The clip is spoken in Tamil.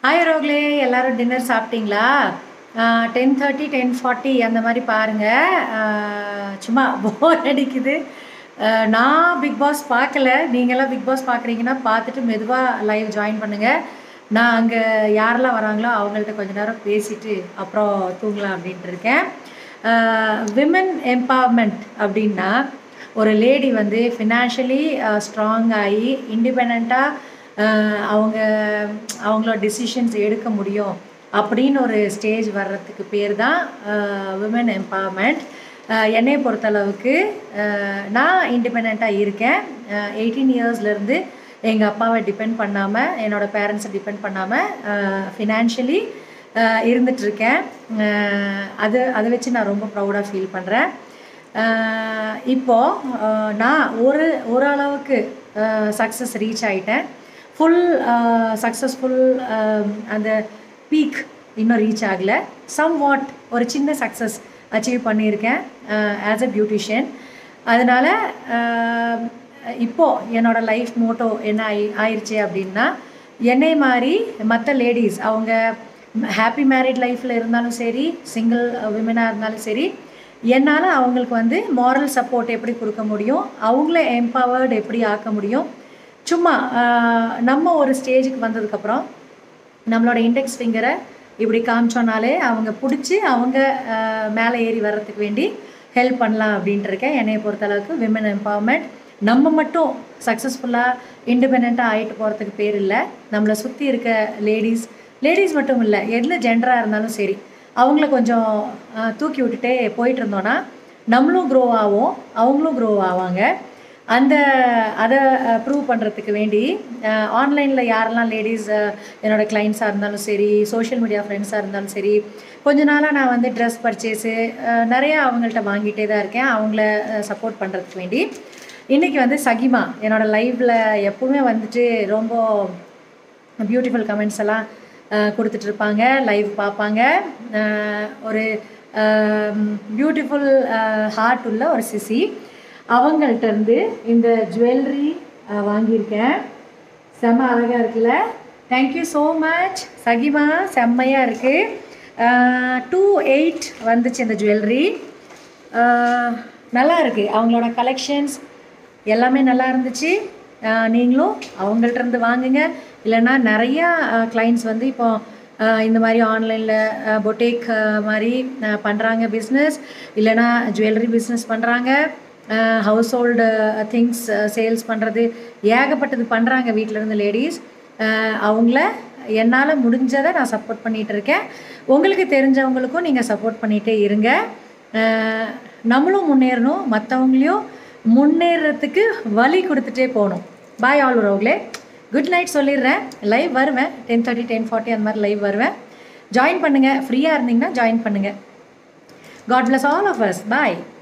ஹாய் ரோக்லே எல்லாரும் டின்னர் சாப்பிட்டீங்களா டென் தேர்ட்டி டென் ஃபார்ட்டி அந்த மாதிரி பாருங்கள் சும்மா போர் அடிக்குது ஆஹ் நான் பிக் பாஸ் பார்க்கல நீங்களாம் பிக் பாஸ் பார்க்குறீங்கன்னா பார்த்துட்டு மெதுவாக லைவ் ஜாயின் பண்ணுங்கள் நான் அங்கே யாரெல்லாம் வராங்களோ அவங்கள்ட்ட கொஞ்ச நேரம் பேசிட்டு அப்புறம் தூங்கலாம் அப்படின்ட்டு இருக்கேன் விமன் எம்பவர்மெண்ட் அப்படின்னா ஒரு லேடி வந்து ஃபினான்ஷியலி ஸ்ட்ராங் ஆகி இண்டிபெண்ட்டாக அவங்க அவங்களோட டிசிஷன்ஸ் எடுக்க முடியும் அப்படின்னு ஒரு ஸ்டேஜ் வர்றதுக்கு பேர் தான் விமன் எம்பவர்மெண்ட் என்னை பொறுத்தளவுக்கு அஹ், நான் இண்டிபெண்ட்டாக இருக்கேன் எயிட்டீன் இயர்ஸ்லேருந்து எங்கள் அப்பாவை டிபெண்ட் பண்ணாமல் என்னோடய பேரண்ட்ஸை டிபெண்ட் பண்ணாமல் ஃபினான்ஷியலி இருந்துகிட்ருக்கேன் அது அதை வச்சு நான் ரொம்ப ப்ரௌடாக ஃபீல் பண்ணுறேன் இப்போது நான் ஒரு ஓரளவுக்கு சக்ஸஸ் ரீச் ஆகிட்டேன் ஃபுல் சக்ஸஸ்ஃபுல் அந்த பீக் இன்னும் ரீச் ஆகலை சம் வாட் ஒரு சின்ன சக்ஸஸ் அச்சீவ் பண்ணியிருக்கேன் ஆஸ் அ பியூட்டிஷியன் அதனால் இப்போது என்னோடய லைஃப் மோட்டோ என்ன ஆயி ஆயிடுச்சு அப்படின்னா என்னை மாதிரி மற்ற லேடிஸ் அவங்க ஹாப்பி மேரிட் லைஃப்பில் இருந்தாலும் சரி சிங்கிள் விமனாக இருந்தாலும் சரி என்னால் அவங்களுக்கு வந்து மாரல் சப்போர்ட் எப்படி கொடுக்க முடியும் அவங்கள எம்பவர்டு எப்படி ஆக்க முடியும் சும்மா ஆஹ், நம்ம ஒரு ஸ்டேஜுக்கு வந்ததுக்கப்புறம் நம்மளோட இண்டெக்ஸ் ஃபிங்கரை இப்படி காமிச்சோனாலே அவங்க பிடிச்சி அவங்க ஆஹ், மேலே ஏறி வர்றதுக்கு வேண்டி ஹெல்ப் பண்ணலாம் அப்படின்ட்டு இருக்கேன் என்னைய பொறுத்தளவுக்கு விமன் எம்பவர்மெண்ட் நம்ம மட்டும் சக்ஸஸ்ஃபுல்லாக இண்டிபெண்ட்டாக ஆகிட்டு போகிறதுக்கு பேர் இல்லை நம்மளை சுற்றி இருக்க லேடிஸ் லேடிஸ் மட்டும் இல்லை எந்த ஜெண்டராக இருந்தாலும் சரி அவங்கள கொஞ்சம் ஆஹ், தூக்கி விட்டுட்டே போயிட்டு இருந்தோன்னா நம்மளும் க்ரோ ஆவோம் அவங்களும் க்ரோ ஆவாங்க அந்த அதை ப்ரூவ் பண்ணுறதுக்கு வேண்டி ஆன்லைனில் யாரெல்லாம் லேடிஸ் என்னோடய கிளைண்ட்ஸாக இருந்தாலும் சரி சோஷியல் மீடியா ஃப்ரெண்ட்ஸாக இருந்தாலும் சரி கொஞ்ச நாளாக நான் வந்து ட்ரெஸ் பர்ச்சேஸு நிறையா அவங்கள்ட்ட வாங்கிட்டே தான் இருக்கேன் அவங்கள சப்போர்ட் பண்ணுறதுக்கு வேண்டி இன்றைக்கி வந்து சகிமா என்னோடய லைவில் எப்பவுமே வந்துட்டு ரொம்ப பியூட்டிஃபுல் கமெண்ட்ஸ் எல்லாம் கொடுத்துட்டு இருப்பாங்க லைவ் பார்ப்பாங்க அஹ் ஒரு பியூட்டிஃபுல் ஹார்ட் உள்ள ஒரு சிசி அவங்கள்ட்ட இருந்து இந்த ஜுவல்லரி வாங்கியிருக்கேன் செம்ம அழகாக இருக்குல்ல தேங்க்யூ ஸோ மச் சகிமா செம்மையாக இருக்குது டூ எயிட் வந்துச்சு இந்த ஜுவல்லரி நல்லா இருக்குது அவங்களோட கலெக்ஷன்ஸ் எல்லாமே நல்லா இருந்துச்சு ஆஹ் நீங்களும் அவங்கள்ட்ட இருந்து வாங்குங்க இல்லைன்னா நிறையா கிளைண்ட்ஸ் வந்து இப்போ ஆஹ் இந்த மாதிரி ஆன்லைனில் பொட்டேக் மாதிரி பண்ணுறாங்க பிஸ்னஸ் இல்லைன்னா ஜுவல்லரி பிஸ்னஸ் பண்ணுறாங்க ஹவுஸ் ஹோல்டு திங்ஸ் சேல்ஸ் பண்ணுறது ஏகப்பட்டது பண்ணுறாங்க வீட்டில் இருந்து லேடிஸ் அவங்கள என்னால் முடிஞ்சதை நான் சப்போர்ட் பண்ணிகிட்டு இருக்கேன் உங்களுக்கு தெரிஞ்சவங்களுக்கும் நீங்கள் சப்போர்ட் பண்ணிகிட்டே இருங்க ஆஹ் நம்மளும் முன்னேறணும் மற்றவங்களையும் முன்னேறத்துக்கு வழி கொடுத்துட்டே போகணும் பாய் ஆல் ரோக்லே குட் நைட் சொல்லிடுறேன் லைவ் வருவேன் டென் தேர்ட்டி டென் ஃபார்ட்டி அந்த மாதிரி லைவ் வருவேன் ஜாயின் பண்ணுங்கள் ஃப்ரீயாக இருந்தீங்கன்னா ஜாயின் பண்ணுங்கள் God bless all of us bye